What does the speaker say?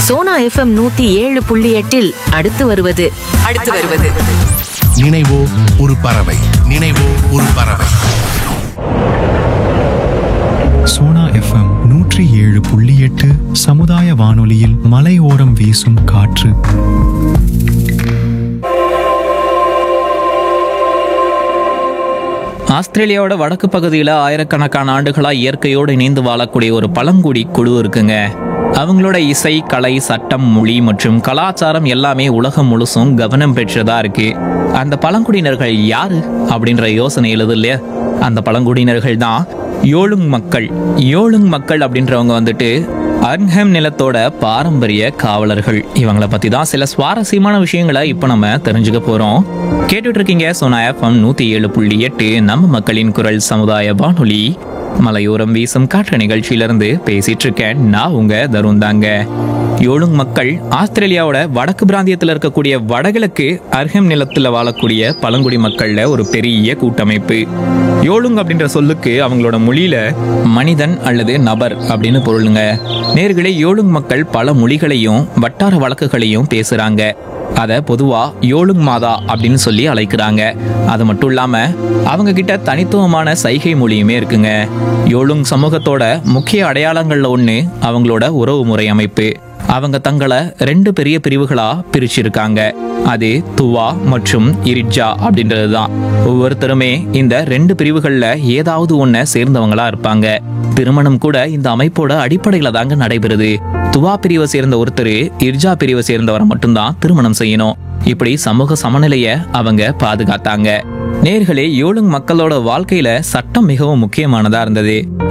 Sona FM நூத்தி ஏழு புள்ளி எட்டில் அடுத்து வருவது அடுத்து வருவது நினைவோ ஒரு பறவை நினைவோ ஒரு பறவை சோனா எஃப்எம் நூற்றி ஏழு புள்ளி எட்டு சமுதாய வானொலியில் மலையோரம் வீசும் காற்று ஆஸ்திரேலியாவோட வடக்கு பகுதியில் ஆயிரக்கணக்கான ஆண்டுகளா இயற்கையோடு இணைந்து வாழக்கூடிய ஒரு பழங்குடி குழு இருக்குங்க அவங்களோட இசை கலை சட்டம் மொழி மற்றும் கலாச்சாரம் எல்லாமே உலகம் முழுசும் கவனம் பெற்றதா இருக்கு அந்த பழங்குடியினர்கள் யாரு அப்படின்ற யோசனை எழுது இல்லையா அந்த பழங்குடியினர்கள் தான் யோலுங் மக்கள் யோலுங் மக்கள் அப்படின்றவங்க வந்துட்டு அர்ன்ஹெம் நிலத்தோட பாரம்பரிய காவலர்கள் இவங்கள பத்தி தான் சில சுவாரஸ்யமான விஷயங்களை இப்போ நம்ம தெரிஞ்சுக்க போறோம் கேட்டுட்டு இருக்கீங்க சோனா எஃப்எம் நூத்தி ஏழு புள்ளி எட்டு நம்ம மக்களின் குரல் சமுதாய வானொலி மலையோரம் வீசும் காற்று நிகழ்ச்சியிலிருந்து பேசிட்டு இருக்கேன் நான் உங்க தருண் தாங்க யோலுங் மக்கள் ஆஸ்திரேலியாவோட வடக்கு பிராந்தியத்தில் இருக்கக்கூடிய வடகிழக்கு அர்ஹெம் நிலத்தில் வாழக்கூடிய பழங்குடி மக்கள்ல ஒரு பெரிய கூட்டமைப்பு யோலுங் அப்படின்ற சொல்லுக்கு அவங்களோட மொழியில மனிதன் அல்லது நபர் அப்படின்னு பொருளுங்க நேர்களே யோலுங் மக்கள் பல மொழிகளையும் வட்டார வழக்குகளையும் பேசுறாங்க அதை பொதுவா யோலுங் மாதா அப்படின்னு சொல்லி அழைக்கிறாங்க அது மட்டும் இல்லாம அவங்க கிட்ட தனித்துவமான சைகை மொழியுமே இருக்குங்க யோலுங் சமூகத்தோட முக்கிய அடையாளங்கள்ல ஒண்ணு அவங்களோட உறவு முறை அமைப்பு அவங்க தங்களை ரெண்டு பெரிய பிரிவுகளா பிரிச்சிருக்காங்க அது துவா மற்றும் இரிட்ஜா அப்படின்றது தான் ஒவ்வொருத்தருமே இந்த ரெண்டு பிரிவுகள்ல ஏதாவது ஒன்ன சேர்ந்தவங்களா இருப்பாங்க திருமணம் கூட இந்த அமைப்போட அடிப்படையில தாங்க நடைபெறுது துவா பிரிவை சேர்ந்த ஒருத்தர் இர்ஜா பிரிவை சேர்ந்தவரை மட்டும்தான் திருமணம் செய்யணும் இப்படி சமூக சமநிலைய அவங்க பாதுகாத்தாங்க நேர்களே யோலுங் மக்களோட வாழ்க்கையில சட்டம் மிகவும் முக்கியமானதா இருந்தது